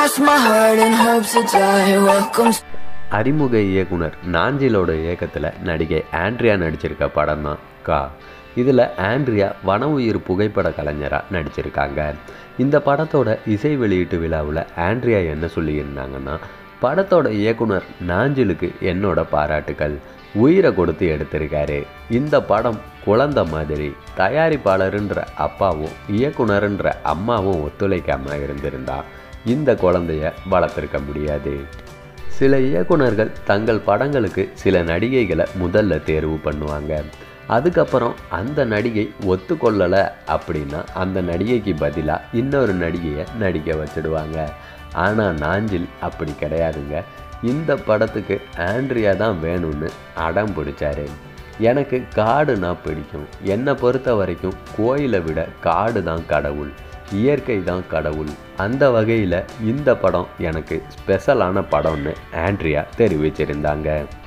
cross my heart and hope to die. Welcome. அறிமுக இயக்குனர் நாஞ்சிலோட இயக்கத்தில் நடிகை ஆண்ட்ரியா நடிச்சிருக்க படம் தான் கா இதில் ஆண்ட்ரியா வன உயிர் புகைப்பட கலைஞராக நடிச்சிருக்காங்க இந்த படத்தோட இசை வெளியீட்டு விழாவில் ஆண்ட்ரியா என்ன சொல்லியிருந்தாங்கன்னா படத்தோட இயக்குனர் நாஞ்சிலுக்கு என்னோட பாராட்டுக்கள் உயிரை கொடுத்து எடுத்திருக்காரு இந்த படம் குழந்த மாதிரி தயாரிப்பாளருன்ற அப்பாவும் இயக்குனருன்ற அம்மாவும் ஒத்துழைக்காமல் இருந்திருந்தா இந்த குழந்தைய வளர்த்துருக்க முடியாது சில இயக்குனர்கள் தங்கள் படங்களுக்கு சில நடிகைகளை முதல்ல தேர்வு பண்ணுவாங்க அதுக்கப்புறம் அந்த நடிகை ஒத்துக்கொள்ளலை அப்படின்னா அந்த நடிகைக்கு பதிலாக இன்னொரு நடிகையை நடிக்க வச்சிடுவாங்க ஆனால் நாஞ்சில் அப்படி கிடையாதுங்க இந்த படத்துக்கு ஆண்ட்ரியா தான் வேணும்னு அடம் பிடிச்சாரு எனக்கு காடுனா பிடிக்கும் என்னை பொறுத்த வரைக்கும் கோயிலை விட காடு தான் கடவுள் இயற்கை தான் கடவுள் அந்த வகையில் இந்த படம் எனக்கு ஸ்பெஷலான படம்னு ஆண்ட்ரியா தெரிவிச்சிருந்தாங்க